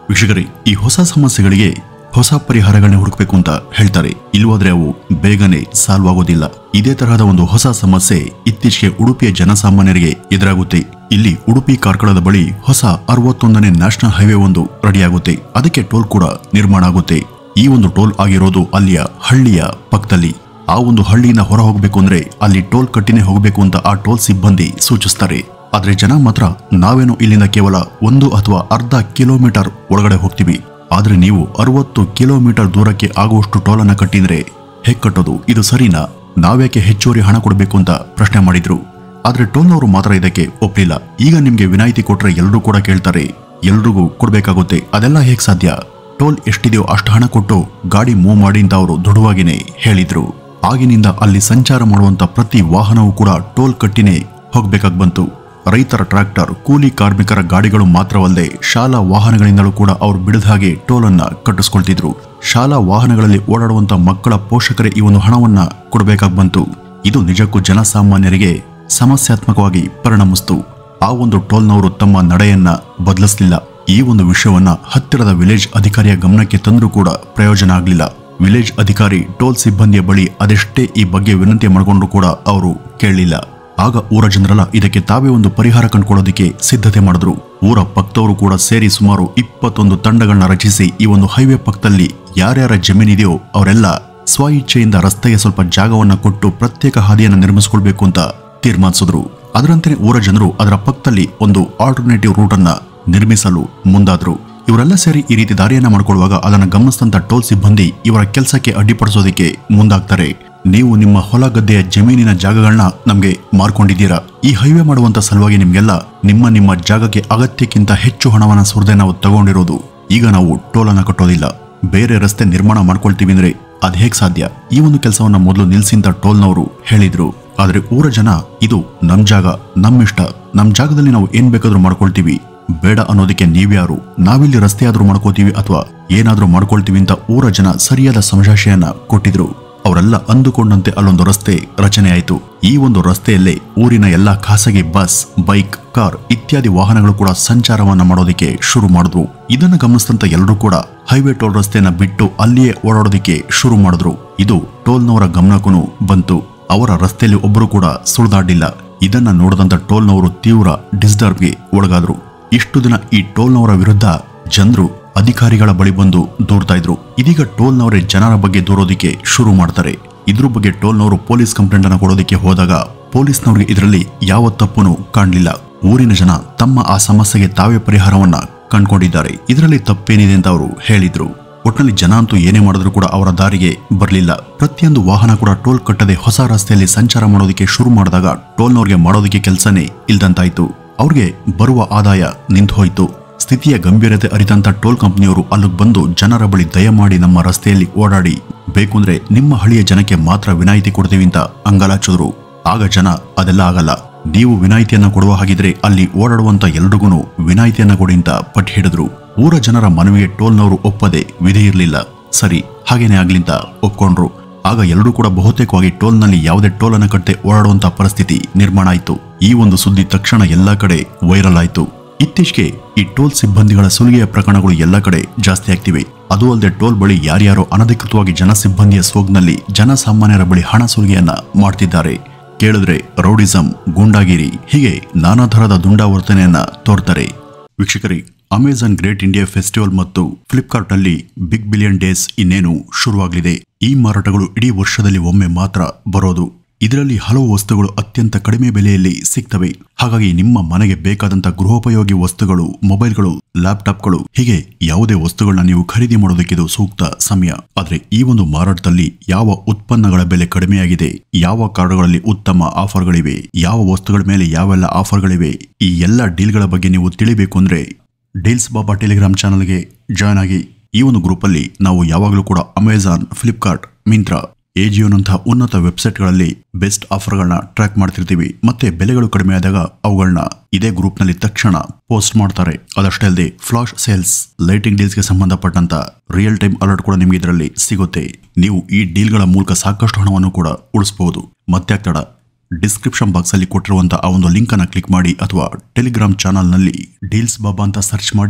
ವೀಕ್ಷಕರೇ ಈ ಹೊಸ ಸಮಸ್ಯೆಗಳಿಗೆ ಹೊಸ ಪರಿಹಾರಗಳನ್ನ ಹುಡುಕಬೇಕು ಅಂತ ಹೇಳ್ತಾರೆ ಇಲ್ವಾದ್ರೆ ಅವು ಬೇಗನೆ ಸಾಲ್ವ್ ಆಗೋದಿಲ್ಲ ಇದೇ ತರಹದ ಒಂದು ಹೊಸ ಸಮಸ್ಯೆ ಇತ್ತೀಚೆಗೆ ಉಡುಪಿಯ ಜನಸಾಮಾನ್ಯರಿಗೆ ಎದುರಾಗುತ್ತೆ ಇಲ್ಲಿ ಉಡುಪಿ ಕಾರ್ಕಳದ ಬಳಿ ಹೊಸ ಅರವತ್ತೊಂದನೇ ನ್ಯಾಷನಲ್ ಹೈವೇ ಒಂದು ರೆಡಿಯಾಗುತ್ತೆ ಅದಕ್ಕೆ ಟೋಲ್ ಕೂಡ ನಿರ್ಮಾಣ ಆಗುತ್ತೆ ಈ ಒಂದು ಟೋಲ್ ಆಗಿರೋದು ಅಲ್ಲಿಯ ಹಳ್ಳಿಯ ಪಕ್ಕದಲ್ಲಿ ಆ ಒಂದು ಹಳ್ಳಿಯಿಂದ ಹೊರ ಹೋಗಬೇಕು ಅಂದ್ರೆ ಅಲ್ಲಿ ಟೋಲ್ ಕಟ್ಟಿನೇ ಹೋಗಬೇಕು ಅಂತ ಆ ಟೋಲ್ ಸಿಬ್ಬಂದಿ ಸೂಚಿಸ್ತಾರೆ ಆದ್ರೆ ಜನ ಮಾತ್ರ ನಾವೇನೋ ಇಲ್ಲಿಂದ ಕೇವಲ ಒಂದು ಅಥವಾ ಅರ್ಧ ಕಿಲೋಮೀಟರ್ ಒಳಗಡೆ ಹೋಗ್ತೀವಿ ಆದ್ರೆ ನೀವು ಅರವತ್ತು ಕಿಲೋಮೀಟರ್ ದೂರಕ್ಕೆ ಆಗುವಷ್ಟು ಟೋಲನ್ನ ಕಟ್ಟಿದ್ರೆ ಹೇಗ್ ಕಟ್ಟೋದು ಇದು ಸರಿನಾ ನಾವ್ಯಾಕೆ ಹೆಚ್ಚುವರಿ ಹಣ ಕೊಡಬೇಕು ಅಂತ ಪ್ರಶ್ನೆ ಮಾಡಿದ್ರು ಆದ್ರೆ ಟೋಲ್ನವರು ಮಾತ್ರ ಇದಕ್ಕೆ ಒಪ್ಲಿಲ್ಲ ಈಗ ನಿಮ್ಗೆ ವಿನಾಯಿತಿ ಕೊಟ್ರೆ ಎಲ್ಲರೂ ಕೂಡ ಕೇಳ್ತಾರೆ ಎಲ್ರಿಗೂ ಕೊಡ್ಬೇಕಾಗುತ್ತೆ ಅದೆಲ್ಲ ಹೇಗ್ ಸಾಧ್ಯ ಟೋಲ್ ಎಷ್ಟಿದೆಯೋ ಅಷ್ಟು ಹಣ ಕೊಟ್ಟು ಗಾಡಿ ಮೂವ್ ಮಾಡಿ ಅಂತ ಅವರು ದೃಢವಾಗಿನೇ ಹೇಳಿದ್ರು ಆಗಿನಿಂದ ಅಲ್ಲಿ ಸಂಚಾರ ಮಾಡುವಂತ ಪ್ರತಿ ವಾಹನವೂ ಕೂಡ ಟೋಲ್ ಕಟ್ಟಿನೇ ಹೋಗ್ಬೇಕಾಗ್ ಬಂತು ರೈತರ ಟ್ರ್ಯಾಕ್ಟರ್ ಕೂಲಿ ಕಾರ್ಮಿಕರ ಗಾಡಿಗಳು ಮಾತ್ರವಲ್ಲದೆ ಶಾಲಾ ವಾಹನಗಳಿಂದಲೂ ಕೂಡ ಅವರು ಬಿಡದ ಹಾಗೆ ಟೋಲ್ ಅನ್ನ ಕಟ್ಟಿಸ್ಕೊಳ್ತಿದ್ರು ಶಾಲಾ ವಾಹನಗಳಲ್ಲಿ ಓಡಾಡುವಂತ ಮಕ್ಕಳ ಪೋಷಕರೇ ಈ ಒಂದು ಹಣವನ್ನ ಕೊಡಬೇಕಾಗ್ ಬಂತು ಇದು ನಿಜಕ್ಕೂ ಜನಸಾಮಾನ್ಯರಿಗೆ ಸಮಸ್ಯಾತ್ಮಕವಾಗಿ ಪರಿಣಮಿಸ್ತು ಆ ಒಂದು ಟೋಲ್ನವರು ತಮ್ಮ ನಡೆಯನ್ನ ಬದಲಿಸಲಿಲ್ಲ ಈ ಒಂದು ವಿಷಯವನ್ನ ಹತ್ತಿರದ ವಿಲೇಜ್ ಅಧಿಕಾರಿಯ ಗಮನಕ್ಕೆ ತಂದರೂ ಕೂಡ ಪ್ರಯೋಜನ ಆಗಲಿಲ್ಲ ವಿಲೇಜ್ ಅಧಿಕಾರಿ ಟೋಲ್ ಸಿಬ್ಬಂದಿಯ ಬಳಿ ಅದೆಷ್ಟೇ ಈ ಬಗ್ಗೆ ವಿನಂತಿ ಮಾಡಿಕೊಂಡ್ರು ಕೂಡ ಅವರು ಕೇಳಲಿಲ್ಲ ಆಗ ಊರ ಜನರೆಲ್ಲ ಇದಕ್ಕೆ ತಾವೇ ಒಂದು ಪರಿಹಾರ ಕಂಡುಕೊಳ್ಳೋದಕ್ಕೆ ಸಿದ್ಧತೆ ಮಾಡಿದ್ರು ಊರ ಪಕ್ಕದವರು ಕೂಡ ಸೇರಿ ಸುಮಾರು ಇಪ್ಪತ್ತೊಂದು ತಂಡಗಳನ್ನ ರಚಿಸಿ ಈ ಒಂದು ಹೈವೇ ಪಕ್ಕದಲ್ಲಿ ಯಾರ್ಯಾರ ಜಮೀನಿದೆಯೋ ಅವರೆಲ್ಲ ಸ್ವ ಇಚ್ಛೆಯಿಂದ ರಸ್ತೆಗೆ ಸ್ವಲ್ಪ ಜಾಗವನ್ನ ಕೊಟ್ಟು ಪ್ರತ್ಯೇಕ ಹಾದಿಯನ್ನು ನಿರ್ಮಿಸಿಕೊಳ್ಬೇಕು ಅಂತ ತೀರ್ಮಾನಿಸಿದ್ರು ಅದರಂತೆ ಊರ ಜನರು ಅದರ ಪಕ್ಕದಲ್ಲಿ ಒಂದು ಆಲ್ಟರ್ನೇಟಿವ್ ರೂಟ್ ಅನ್ನ ನಿರ್ಮಿಸಲು ಮುಂದಾದ್ರು ಇವರೆಲ್ಲ ಸೇರಿ ಈ ರೀತಿ ದಾರಿಯನ್ನ ಮಾಡ್ಕೊಳ್ಳುವಾಗ ಅದನ್ನು ಗಮನಿಸಿದಂತ ಟೋಲ್ ಸಿಬ್ಬಂದಿ ಇವರ ಕೆಲಸಕ್ಕೆ ಅಡ್ಡಿಪಡಿಸೋದಕ್ಕೆ ಮುಂದಾಗ್ತಾರೆ ನೀವು ನಿಮ್ಮ ಹೊಲ ಗದ್ದೆಯ ಜಮೀನಿನ ಜಾಗಗಳನ್ನ ನಮ್ಗೆ ಮಾರ್ಕೊಂಡಿದ್ದೀರಾ ಈ ಹೈವೇ ಮಾಡುವಂತ ಸಲುವಾಗಿ ನಿಮ್ಗೆಲ್ಲ ನಿಮ್ಮ ನಿಮ್ಮ ಜಾಗಕ್ಕೆ ಅಗತ್ಯಕ್ಕಿಂತ ಹೆಚ್ಚು ಹಣವನ್ನ ಸುರದೆ ನಾವು ತಗೊಂಡಿರೋದು ಈಗ ನಾವು ಟೋಲನ್ನ ಕಟ್ಟೋದಿಲ್ಲ ಬೇರೆ ರಸ್ತೆ ನಿರ್ಮಾಣ ಮಾಡ್ಕೊಳ್ತೀವಿ ಅಂದ್ರೆ ಅದ್ ಹೇಗ್ ಸಾಧ್ಯ ಈ ಒಂದು ಕೆಲಸವನ್ನ ಮೊದಲು ನಿಲ್ಸಿಂತ ಟೋಲ್ನವರು ಹೇಳಿದ್ರು ಆದ್ರೆ ಊರ ಜನ ಇದು ನಮ್ ಜಾಗ ನಮ್ ಇಷ್ಟ ನಮ್ ಜಾಗದಲ್ಲಿ ನಾವು ಏನ್ ಬೇಕಾದ್ರೂ ಮಾಡ್ಕೊಳ್ತೀವಿ ಬೇಡ ಅನ್ನೋದಕ್ಕೆ ನೀವ್ಯಾರು ನಾವಿಲ್ಲಿ ರಸ್ತೆ ಆದ್ರೂ ಮಾಡ್ಕೋತೀವಿ ಅಥವಾ ಏನಾದ್ರೂ ಮಾಡ್ಕೊಳ್ತೀವಿ ಅಂತ ಊರ ಜನ ಸರಿಯಾದ ಸಮಜಾಶೆಯನ್ನ ಕೊಟ್ಟಿದ್ರು ಅವರೆಲ್ಲ ಅಂದುಕೊಂಡಂತೆ ಅಲ್ಲೊಂದು ರಸ್ತೆ ರಚನೆ ಆಯಿತು ಈ ಒಂದು ರಸ್ತೆಯಲ್ಲೇ ಊರಿನ ಎಲ್ಲ ಖಾಸಗಿ ಬಸ್ ಬೈಕ್ ಕಾರ್ ಇತ್ಯಾದಿ ವಾಹನಗಳು ಕೂಡ ಸಂಚಾರವನ್ನ ಮಾಡೋದಕ್ಕೆ ಶುರು ಮಾಡಿದ್ವು ಇದನ್ನ ಗಮನಿಸಿದಂತ ಎಲ್ಲರೂ ಕೂಡ ಹೈವೇ ಟೋಲ್ ರಸ್ತೆಯನ್ನ ಬಿಟ್ಟು ಅಲ್ಲಿಯೇ ಓಡಾಡೋದಕ್ಕೆ ಶುರು ಮಾಡಿದ್ರು ಇದು ಟೋಲ್ನವರ ಗಮನಕ್ಕೂ ಬಂತು ಅವರ ರಸ್ತೆಯಲ್ಲಿ ಒಬ್ಬರು ಕೂಡ ಸುಳಿದಾಡಿಲ್ಲ ಇದನ್ನ ನೋಡಿದಂತ ಟೋಲ್ನವರು ತೀವ್ರ ಡಿಸ್ಟರ್ಬ್ಗೆ ಒಳಗಾದ್ರು ಇಷ್ಟು ದಿನ ಈ ಟೋಲ್ನವರ ವಿರುದ್ಧ ಜನರು ಅಧಿಕಾರಿಗಳ ಬಳಿ ಬಂದು ದೂರ್ತಾ ಇದ್ರು ಇದೀಗ ಟೋಲ್ನವರೇ ಜನರ ಬಗ್ಗೆ ದೂರೋದಕ್ಕೆ ಶುರು ಮಾಡ್ತಾರೆ ಇದ್ರ ಬಗ್ಗೆ ಟೋಲ್ನವರು ಪೊಲೀಸ್ ಕಂಪ್ಲೇಂಟ್ ಅನ್ನ ಕೊಡೋದಕ್ಕೆ ಹೋದಾಗ ಪೊಲೀಸ್ನವರಿಗೆ ಇದರಲ್ಲಿ ಯಾವ ತಪ್ಪುನು ಕಾಣಲಿಲ್ಲ ಊರಿನ ಜನ ತಮ್ಮ ಆ ಸಮಸ್ಯೆಗೆ ತಾವೇ ಪರಿಹಾರವನ್ನ ಕಂಡುಕೊಂಡಿದ್ದಾರೆ ಇದರಲ್ಲಿ ತಪ್ಪೇನಿದೆ ಅಂತ ಅವರು ಹೇಳಿದ್ರು ಒಟ್ನಲ್ಲಿ ಜನ ಅಂತೂ ಏನೇ ಮಾಡಿದ್ರು ಕೂಡ ಅವರ ದಾರಿಗೆ ಬರಲಿಲ್ಲ ಪ್ರತಿಯೊಂದು ವಾಹನ ಕೂಡ ಟೋಲ್ ಕಟ್ಟದೆ ಹೊಸ ರಸ್ತೆಯಲ್ಲಿ ಸಂಚಾರ ಮಾಡೋದಕ್ಕೆ ಶುರು ಮಾಡಿದಾಗ ಟೋಲ್ನವ್ರಿಗೆ ಮಾಡೋದಕ್ಕೆ ಕೆಲಸನೇ ಇಲ್ದಂತಾಯ್ತು ಅವ್ರಿಗೆ ಬರುವ ಆದಾಯ ನಿಂತು ಹೋಯ್ತು ಸ್ಥಿತಿಯ ಗಂಭೀರತೆ ಅರಿತಂತ ಟೋಲ್ ಕಂಪನಿಯವರು ಅಲ್ಲಿಗೆ ಬಂದು ಜನರ ಬಳಿ ದಯಮಾಡಿ ನಮ್ಮ ರಸ್ತೆಯಲ್ಲಿ ಓಡಾಡಿ ಬೇಕಂದ್ರೆ ನಿಮ್ಮ ಹಳಿಯ ಜನಕ್ಕೆ ಮಾತ್ರ ವಿನಾಯಿತಿ ಕೊಡ್ತೀವಿ ಅಂತ ಅಂಗಲಾಚಿದ್ರು ಆಗ ಜನ ಅದೆಲ್ಲ ಆಗಲ್ಲ ನೀವು ವಿನಾಯಿತಿಯನ್ನ ಕೊಡುವ ಹಾಗಿದ್ರೆ ಅಲ್ಲಿ ಓಡಾಡುವಂತ ಎಲ್ರಿಗೂ ವಿನಾಯಿತಿಯನ್ನ ಕೊಡಿ ಅಂತ ಪಟ್ಟು ಹಿಡಿದ್ರು ಊರ ಜನರ ಮನವಿಗೆ ಟೋಲ್ನವರು ಒಪ್ಪದೆ ವಿಧಿ ಇರಲಿಲ್ಲ ಸರಿ ಹಾಗೇನೆ ಆಗ್ಲಿಂತ ಒಪ್ಕೊಂಡ್ರು ಆಗ ಎಲ್ಲರೂ ಕೂಡ ಬಹುತೇಕವಾಗಿ ಟೋಲ್ನಲ್ಲಿ ಯಾವುದೇ ಟೋಲ್ ಅನ್ನ ಕಟ್ಟದೆ ಓಡಾಡುವಂತ ಪರಿಸ್ಥಿತಿ ನಿರ್ಮಾಣ ಆಯಿತು ಈ ಒಂದು ಸುದ್ದಿ ತಕ್ಷಣ ಎಲ್ಲಾ ಕಡೆ ವೈರಲ್ ಆಯಿತು ಇತ್ತೀಚೆಗೆ ಈ ಟೋಲ್ ಸಿಬ್ಬಂದಿಗಳ ಸುಲಿಗೆಯ ಪ್ರಕರಣಗಳು ಎಲ್ಲ ಕಡೆ ಜಾಸ್ತಿ ಆಗ್ತಿವೆ ಅದು ಅಲ್ಲದೆ ಟೋಲ್ ಬಳಿ ಯಾರ್ಯಾರೋ ಅನಧಿಕೃತವಾಗಿ ಜನ ಸಿಬ್ಬಂದಿಯ ಸೋಗ್ನಲ್ಲಿ ಜನಸಾಮಾನ್ಯರ ಬಳಿ ಹಣ ಸುಲಿಗೆಯನ್ನ ಮಾಡ್ತಿದ್ದಾರೆ ಕೇಳಿದ್ರೆ ರೌಡಿಸಂ ಗೂಂಡಾಗಿರಿ ಹೀಗೆ ನಾನಾ ತರಹದ ದುಂಡಾವರ್ತನೆಯನ್ನ ತೋರ್ತಾರೆ ವೀಕ್ಷಕರೇ ಅಮೆಜಾನ್ ಗ್ರೇಟ್ ಇಂಡಿಯಾ ಫೆಸ್ಟಿವಲ್ ಮತ್ತು ಫ್ಲಿಪ್ಕಾರ್ಟ್ ನಲ್ಲಿ ಬಿಗ್ ಬಿಲಿಯನ್ ಡೇಸ್ ಇನ್ನೇನು ಶುರುವಾಗಲಿದೆ ಈ ಮಾರಾಟಗಳು ಇಡೀ ವರ್ಷದಲ್ಲಿ ಒಮ್ಮೆ ಮಾತ್ರ ಬರೋದು ಇದರಲ್ಲಿ ಹಲವು ವಸ್ತುಗಳು ಅತ್ಯಂತ ಕಡಿಮೆ ಬೆಲೆಯಲ್ಲಿ ಸಿಗ್ತವೆ ಹಾಗಾಗಿ ನಿಮ್ಮ ಮನೆಗೆ ಬೇಕಾದಂತ ಗೃಹೋಪಯೋಗಿ ವಸ್ತುಗಳು ಮೊಬೈಲ್ಗಳು ಲ್ಯಾಪ್ಟಾಪ್ಗಳು ಹೀಗೆ ಯಾವುದೇ ವಸ್ತುಗಳನ್ನ ನೀವು ಖರೀದಿ ಮಾಡೋದಕ್ಕೆ ಇದು ಸೂಕ್ತ ಸಮಯ ಆದ್ರೆ ಈ ಒಂದು ಮಾರಾಟದಲ್ಲಿ ಯಾವ ಉತ್ಪನ್ನಗಳ ಬೆಲೆ ಕಡಿಮೆಯಾಗಿದೆ ಯಾವ ಕಾರ್ಡ್ಗಳಲ್ಲಿ ಉತ್ತಮ ಆಫರ್ಗಳಿವೆ ಯಾವ ವಸ್ತುಗಳ ಮೇಲೆ ಯಾವೆಲ್ಲ ಆಫರ್ಗಳಿವೆ ಈ ಎಲ್ಲ ಡೀಲ್ಗಳ ಬಗ್ಗೆ ನೀವು ತಿಳಿಬೇಕು ಅಂದ್ರೆ ಡೀಲ್ಸ್ ಬಾಬಾ ಟೆಲಿಗ್ರಾಮ್ ಚಾನಲ್ಗೆ ಜಾಯ್ನ್ ಆಗಿ ಈ ಒಂದು ಗ್ರೂಪಲ್ಲಿ ನಾವು ಯಾವಾಗಲೂ ಕೂಡ ಅಮೆಜಾನ್ ಫ್ಲಿಪ್ಕಾರ್ಟ್ ಮಿಂತ್ರಾ ಎಜಿಯೋನಂತಹ ಉನ್ನತ ವೆಬ್ಸೈಟ್ಗಳಲ್ಲಿ ಬೆಸ್ಟ್ ಆಫರ್ಗಳನ್ನ ಟ್ರ್ಯಾಕ್ ಮಾಡ್ತಿರ್ತೀವಿ ಮತ್ತೆ ಬೆಲೆಗಳು ಕಡಿಮೆ ಆದಾಗ ಅವುಗಳನ್ನ ಇದೇ ಗ್ರೂಪ್ನಲ್ಲಿ ತಕ್ಷಣ ಪೋಸ್ಟ್ ಮಾಡ್ತಾರೆ ಅದಷ್ಟೇ ಅಲ್ಲದೆ ಫ್ಲಾಶ್ ಸೇಲ್ಸ್ ಲೈಟಿಂಗ್ ಡೀಲ್ಸ್ಗೆ ಸಂಬಂಧಪಟ್ಟಂತ ರಿಯಲ್ ಟೈಮ್ ಅಲರ್ಟ್ ಕೂಡ ನಿಮಗೆ ಇದರಲ್ಲಿ ಸಿಗುತ್ತೆ ನೀವು ಈ ಡೀಲ್ಗಳ ಮೂಲಕ ಸಾಕಷ್ಟು ಹಣವನ್ನು ಕೂಡ ಉಳಿಸಬಹುದು ಮತ್ತೆ ತಡ ಡಿಸ್ಕ್ರಿಪ್ಷನ್ ಬಾಕ್ಸ್ ಅಲ್ಲಿ ಕೊಟ್ಟಿರುವಂತಹ ಆ ಒಂದು ಲಿಂಕ್ ಅನ್ನ ಕ್ಲಿಕ್ ಮಾಡಿ ಅಥವಾ ಟೆಲಿಗ್ರಾಮ್ ಚಾನಲ್ನಲ್ಲಿ ಡೀಲ್ಸ್ ಬಾಬಾ ಅಂತ ಸರ್ಚ್ ಮಾಡಿ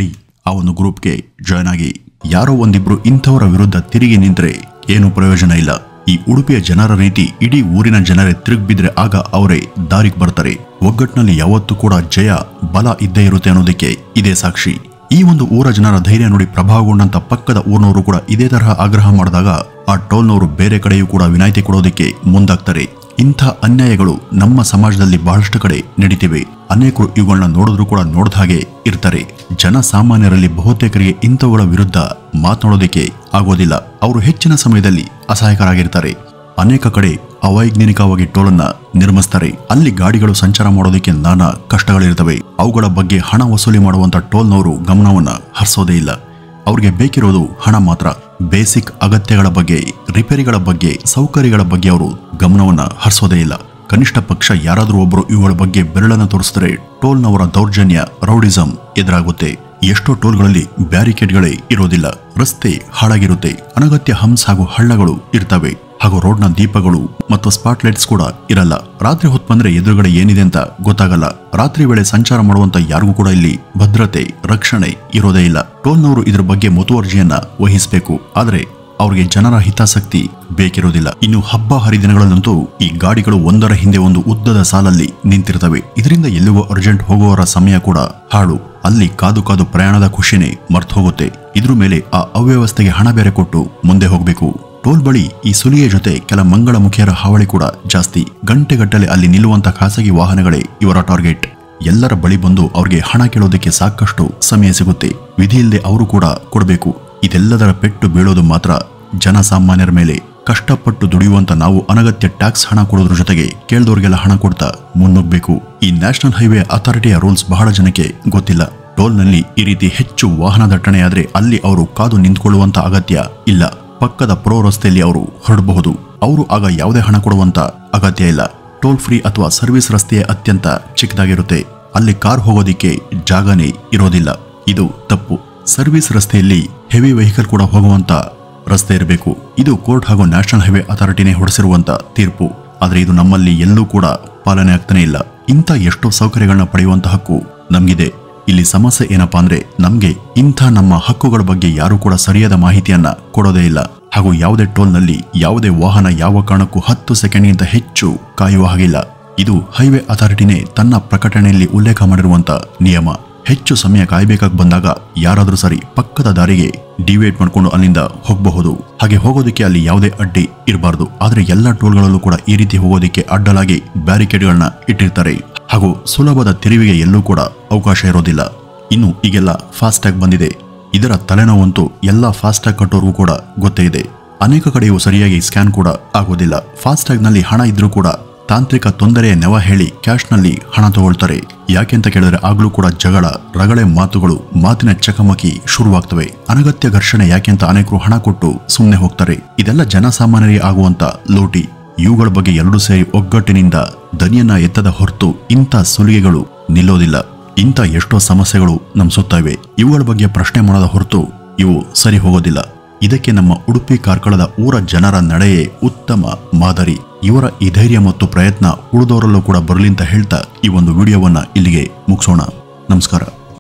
ಆ ಒಂದು ಗ್ರೂಪ್ಗೆ ಜಾಯ್ನ್ ಆಗಿ ಯಾರೋ ಒಂದಿಬ್ರು ಇಂಥವರ ವಿರುದ್ಧ ತಿರುಗಿ ನಿಂತ್ರೆ ಏನು ಪ್ರಯೋಜನ ಇಲ್ಲ ಈ ಉಡುಪಿಯ ಜನರ ರೀತಿ ಇಡೀ ಊರಿನ ಜನರೇ ತಿರುಗ್ಬಿದ್ರೆ ಆಗ ಅವರೇ ದಾರಿಗೆ ಬರ್ತಾರೆ ಒಗ್ಗಟ್ಟಿನಲ್ಲಿ ಯಾವತ್ತೂ ಕೂಡ ಜಯ ಬಲ ಇದ್ದೇ ಇರುತ್ತೆ ಅನ್ನೋದಕ್ಕೆ ಇದೇ ಸಾಕ್ಷಿ ಈ ಒಂದು ಊರ ಜನರ ಧೈರ್ಯ ನೋಡಿ ಪ್ರಭಾವಗೊಂಡಂತ ಪಕ್ಕದ ಊರಿನವರು ಕೂಡ ಇದೇ ತರಹ ಆಗ್ರಹ ಮಾಡಿದಾಗ ಆ ಟೋಲ್ನವರು ಬೇರೆ ಕಡೆಯೂ ಕೂಡ ವಿನಾಯಿತಿ ಕೊಡೋದಕ್ಕೆ ಮುಂದಾಗ್ತಾರೆ ಇಂಥ ಅನ್ಯಾಯಗಳು ನಮ್ಮ ಸಮಾಜದಲ್ಲಿ ಬಹಳಷ್ಟು ಕಡೆ ನಡೀತಿವೆ ಅನೇಕರು ಇವುಗಳನ್ನ ನೋಡಿದ್ರು ಕೂಡ ನೋಡ್ದ ಹಾಗೆ ಇರ್ತಾರೆ ಜನಸಾಮಾನ್ಯರಲ್ಲಿ ಬಹುತೇಕರಿಗೆ ಇಂಥವುಗಳ ವಿರುದ್ಧ ಮಾತನಾಡೋದಕ್ಕೆ ಆಗೋದಿಲ್ಲ ಅವರು ಹೆಚ್ಚಿನ ಸಮಯದಲ್ಲಿ ಅಸಹಾಯಕರಾಗಿರ್ತಾರೆ ಅನೇಕ ಕಡೆ ಅವೈಜ್ಞಾನಿಕವಾಗಿ ಟೋಲನ್ನ ನಿರ್ಮಿಸ್ತಾರೆ ಅಲ್ಲಿ ಗಾಡಿಗಳು ಸಂಚಾರ ಮಾಡೋದಕ್ಕೆ ನಾನಾ ಕಷ್ಟಗಳಿರ್ತವೆ ಅವುಗಳ ಬಗ್ಗೆ ಹಣ ವಸೂಲಿ ಮಾಡುವಂತ ಟೋಲ್ನವರು ಗಮನವನ್ನ ಹರಿಸೋದೇ ಇಲ್ಲ ಅವ್ರಿಗೆ ಬೇಕಿರೋದು ಹಣ ಮಾತ್ರ ಬೇಸಿಕ್ ಅಗತ್ಯಗಳ ಬಗ್ಗೆ ರಿಪೇರಿಗಳ ಬಗ್ಗೆ ಸೌಕರ್ಯಗಳ ಬಗ್ಗೆ ಅವರು ಗಮನವನ್ನ ಹರಿಸೋದೇ ಇಲ್ಲ ಕನಿಷ್ಠ ಪಕ್ಷ ಯಾರಾದರೂ ಒಬ್ಬರು ಇವುಗಳ ಬಗ್ಗೆ ಬೆರಳನ್ನು ತೋರಿಸಿದ್ರೆ ಟೋಲ್ನವರ ದೌರ್ಜನ್ಯ ರೌಡಿಸಂ ಎದುರಾಗುತ್ತೆ ಎಷ್ಟೋ ಟೋಲ್ಗಳಲ್ಲಿ ಬ್ಯಾರಿಕೇಡ್ಗಳೇ ಇರೋದಿಲ್ಲ ರಸ್ತೆ ಹಾಳಾಗಿರುತ್ತೆ ಅನಗತ್ಯ ಹಂಸ್ ಹಾಗೂ ಹಳ್ಳಗಳು ಇರ್ತವೆ ಹಾಗೂ ರೋಡ್ನ ದೀಪಗಳು ಮತ್ತು ಸ್ಪಾಟ್ ಲೈಟ್ಸ್ ಕೂಡ ಇರಲ್ಲ ರಾತ್ರಿ ಹೊತ್ತು ಬಂದ್ರೆ ಎದುರುಗಡೆ ಏನಿದೆ ಅಂತ ಗೊತ್ತಾಗಲ್ಲ ರಾತ್ರಿ ವೇಳೆ ಸಂಚಾರ ಮಾಡುವಂತ ಯಾರಿಗೂ ಕೂಡ ಇಲ್ಲಿ ಭದ್ರತೆ ರಕ್ಷಣೆ ಇರೋದೇ ಇಲ್ಲ ಟೋಲ್ನವರು ಇದ್ರ ಬಗ್ಗೆ ಮುತುವರ್ಜಿಯನ್ನ ವಹಿಸಬೇಕು ಆದ್ರೆ ಅವ್ರಿಗೆ ಜನರ ಹಿತಾಸಕ್ತಿ ಬೇಕಿರೋದಿಲ್ಲ ಇನ್ನು ಹಬ್ಬ ಹರಿದಿನಗಳಲ್ಲಂತೂ ಈ ಗಾಡಿಗಳು ಒಂದರ ಹಿಂದೆ ಒಂದು ಉದ್ದದ ಸಾಲಲ್ಲಿ ನಿಂತಿರ್ತವೆ ಇದರಿಂದ ಎಲ್ಲಿಗೋ ಅರ್ಜೆಂಟ್ ಹೋಗುವವರ ಸಮಯ ಕೂಡ ಹಾಳು ಅಲ್ಲಿ ಕಾದು ಕಾದು ಪ್ರಯಾಣದ ಖುಷಿನೇ ಮರ್ತು ಹೋಗುತ್ತೆ ಇದ್ರ ಮೇಲೆ ಆ ಅವ್ಯವಸ್ಥೆಗೆ ಹಣ ಬೇರೆ ಕೊಟ್ಟು ಮುಂದೆ ಹೋಗಬೇಕು ಟೋಲ್ ಬಳಿ ಈ ಸುಲಿಯ ಜೊತೆ ಕೆಲ ಮಂಗಳ ಮುಖಿಯರ ಹಾವಳಿ ಕೂಡ ಜಾಸ್ತಿ ಗಂಟೆಗಟ್ಟಲೆ ಅಲ್ಲಿ ನಿಲ್ಲುವಂತ ಖಾಸಗಿ ವಾಹನಗಳೇ ಇವರ ಟಾರ್ಗೆಟ್ ಎಲ್ಲರ ಬಳಿ ಬಂದು ಅವ್ರಿಗೆ ಹಣ ಕೇಳೋದಕ್ಕೆ ಸಾಕಷ್ಟು ಸಮಯ ಸಿಗುತ್ತೆ ವಿಧಿಯಿಲ್ಲದೆ ಅವರು ಕೂಡ ಕೊಡಬೇಕು ಇದೆಲ್ಲದರ ಪೆಟ್ಟು ಬೀಳೋದು ಮಾತ್ರ ಜನಸಾಮಾನ್ಯರ ಮೇಲೆ ಕಷ್ಟಪಟ್ಟು ದುಡಿಯುವಂತ ನಾವು ಅನಗತ್ಯ ಟ್ಯಾಕ್ಸ್ ಹಣ ಕೊಡೋದ್ರ ಜೊತೆಗೆ ಕೇಳ್ದವ್ರಿಗೆಲ್ಲ ಹಣ ಕೊಡ್ತಾ ಮುನ್ನುಗ್ಬೇಕು ಈ ನ್ಯಾಷನಲ್ ಹೈವೇ ಅಥಾರಿಟಿಯ ರೂಲ್ಸ್ ಬಹಳ ಜನಕ್ಕೆ ಗೊತ್ತಿಲ್ಲ ಟೋಲ್ನಲ್ಲಿ ಈ ರೀತಿ ಹೆಚ್ಚು ವಾಹನ ದಟ್ಟಣೆಯಾದ್ರೆ ಅಲ್ಲಿ ಅವರು ಕಾದು ನಿಂತ್ಕೊಳ್ಳುವಂತ ಅಗತ್ಯ ಇಲ್ಲ ಪಕ್ಕದ ಪ್ರೋ ರಸ್ತೆಯಲ್ಲಿ ಅವರು ಹೊರಡಬಹುದು ಅವರು ಆಗ ಯಾವುದೇ ಹಣ ಕೊಡುವಂತ ಅಗತ್ಯ ಇಲ್ಲ ಟೋಲ್ ಫ್ರೀ ಅಥವಾ ಸರ್ವಿಸ್ ರಸ್ತೆಯೇ ಅತ್ಯಂತ ಚಿಕ್ಕದಾಗಿರುತ್ತೆ ಅಲ್ಲಿ ಕಾರ್ ಹೋಗೋದಿಕ್ಕೆ ಜಾಗನೇ ಇರೋದಿಲ್ಲ ಇದು ತಪ್ಪು ಸರ್ವಿಸ್ ರಸ್ತೆಯಲ್ಲಿ ಹೆವಿ ವೆಹಿಕಲ್ ಕೂಡ ಹೋಗುವಂತ ರಸ್ತೆ ಇರಬೇಕು ಇದು ಕೋರ್ಟ್ ಹಾಗೂ ನ್ಯಾಷನಲ್ ಹೈವೇ ಅಥಾರಿಟಿನೇ ಹೊರಡಿಸಿರುವಂತ ತೀರ್ಪು ಆದರೆ ಇದು ನಮ್ಮಲ್ಲಿ ಎಲ್ಲೂ ಕೂಡ ಪಾಲನೆ ಆಗ್ತಾನೆ ಇಲ್ಲ ಇಂಥ ಎಷ್ಟೋ ಸೌಕರ್ಯಗಳನ್ನ ಪಡೆಯುವಂತ ಹಕ್ಕು ನಮಗಿದೆ ಇಲ್ಲಿ ಸಮಸ್ಯೆ ಏನಪ್ಪಾ ಅಂದ್ರೆ ನಮ್ಗೆ ಇಂಥ ನಮ್ಮ ಹಕ್ಕುಗಳ ಬಗ್ಗೆ ಯಾರು ಕೂಡ ಸರಿಯಾದ ಮಾಹಿತಿಯನ್ನ ಕೊಡೋದೇ ಇಲ್ಲ ಹಾಗೂ ಯಾವುದೇ ಟೋಲ್ನಲ್ಲಿ ಯಾವುದೇ ವಾಹನ ಯಾವ ಕಾರಣಕ್ಕೂ ಹತ್ತು ಸೆಕೆಂಡ್ಗಿಂತ ಹೆಚ್ಚು ಕಾಯುವ ಹಾಗಿಲ್ಲ ಇದು ಹೈವೇ ಅಥಾರಿಟಿನೇ ತನ್ನ ಪ್ರಕಟಣೆಯಲ್ಲಿ ಉಲ್ಲೇಖ ಮಾಡಿರುವಂತ ನಿಯಮ ಹೆಚ್ಚು ಸಮಯ ಕಾಯ್ಬೇಕಾಗಿ ಬಂದಾಗ ಯಾರಾದರೂ ಸರಿ ಪಕ್ಕದ ದಾರಿಗೆ ಡಿವೇಟ್ ಮಾಡ್ಕೊಂಡು ಅಲ್ಲಿಂದ ಹೋಗಬಹುದು ಹಾಗೆ ಹೋಗೋದಕ್ಕೆ ಅಲ್ಲಿ ಯಾವುದೇ ಅಡ್ಡಿ ಇರಬಾರ್ದು ಆದ್ರೆ ಎಲ್ಲ ಟೋಲ್ಗಳಲ್ಲೂ ಕೂಡ ಈ ರೀತಿ ಹೋಗೋದಕ್ಕೆ ಅಡ್ಡಲಾಗಿ ಬ್ಯಾರಿಕೇಡ್ಗಳನ್ನ ಇಟ್ಟಿರ್ತಾರೆ ಹಾಗೂ ಸುಲಭದ ತಿರುವಿಗೆ ಎಲ್ಲೂ ಕೂಡ ಅವಕಾಶ ಇರೋದಿಲ್ಲ ಇನ್ನು ಈಗೆಲ್ಲ ಫಾಸ್ಟ್ಯಾಗ್ ಬಂದಿದೆ ಇದರ ತಲೆನೋವಂತೂ ಎಲ್ಲ ಫಾಸ್ಟ್ಯಾಗ್ ಕಟ್ಟೋರ್ಗೂ ಕೂಡ ಗೊತ್ತೇ ಇದೆ ಅನೇಕ ಕಡೆಯೂ ಸರಿಯಾಗಿ ಸ್ಕ್ಯಾನ್ ಕೂಡ ಆಗೋದಿಲ್ಲ ಫಾಸ್ಟ್ಯಾಗ್ನಲ್ಲಿ ಹಣ ಇದ್ರೂ ಕೂಡ ತಾಂತ್ರಿಕ ತೊಂದರೆಯ ನೆವ ಹೇಳಿ ಕ್ಯಾಶ್ನಲ್ಲಿ ಹಣ ತಗೊಳ್ತಾರೆ ಯಾಕೆಂತ ಕೇಳಿದ್ರೆ ಆಗ್ಲೂ ಕೂಡ ಜಗಳ ರಗಳೆ ಮಾತುಗಳು ಮಾತಿನ ಚಕಮಕಿ ಶುರುವಾಗ್ತವೆ ಅನಗತ್ಯ ಘರ್ಷಣೆ ಯಾಕೆಂತ ಅನೇಕರು ಹಣ ಕೊಟ್ಟು ಸುಮ್ಮನೆ ಹೋಗ್ತಾರೆ ಇದೆಲ್ಲ ಜನಸಾಮಾನ್ಯರಿಗೆ ಆಗುವಂತ ಲೋಟಿ ಇವುಗಳ ಬಗ್ಗೆ ಎರಡೂ ಸೇರಿ ಒಗ್ಗಟ್ಟಿನಿಂದ ದನಿಯನ್ನ ಎತ್ತದ ಹೊರತು ಇಂಥ ಸುಲಿಗೆಗಳು ನಿಲ್ಲೋದಿಲ್ಲ ಇಂಥ ಎಷ್ಟೋ ಸಮಸ್ಯೆಗಳು ನಮ್ಮ ಸುತ್ತ ಇವೆ ಇವುಗಳ ಬಗ್ಗೆ ಪ್ರಶ್ನೆ ಮಾಡದ ಹೊರತು ಇವು ಸರಿ ಹೋಗೋದಿಲ್ಲ ಇದಕ್ಕೆ ನಮ್ಮ ಉಡುಪಿ ಕಾರ್ಕಳದ ಊರ ಜನರ ನಡೆಯೇ ಉತ್ತಮ ಮಾದರಿ ಇವರ ಈ ಧೈರ್ಯ ಮತ್ತು ಪ್ರಯತ್ನ ಉಳಿದವರಲ್ಲೂ ಕೂಡ ಬರಲಿ ಅಂತ ಹೇಳ್ತಾ ಈ ಒಂದು ವಿಡಿಯೋವನ್ನ ಇಲ್ಲಿಗೆ ಮುಗಿಸೋಣ ನಮಸ್ಕಾರ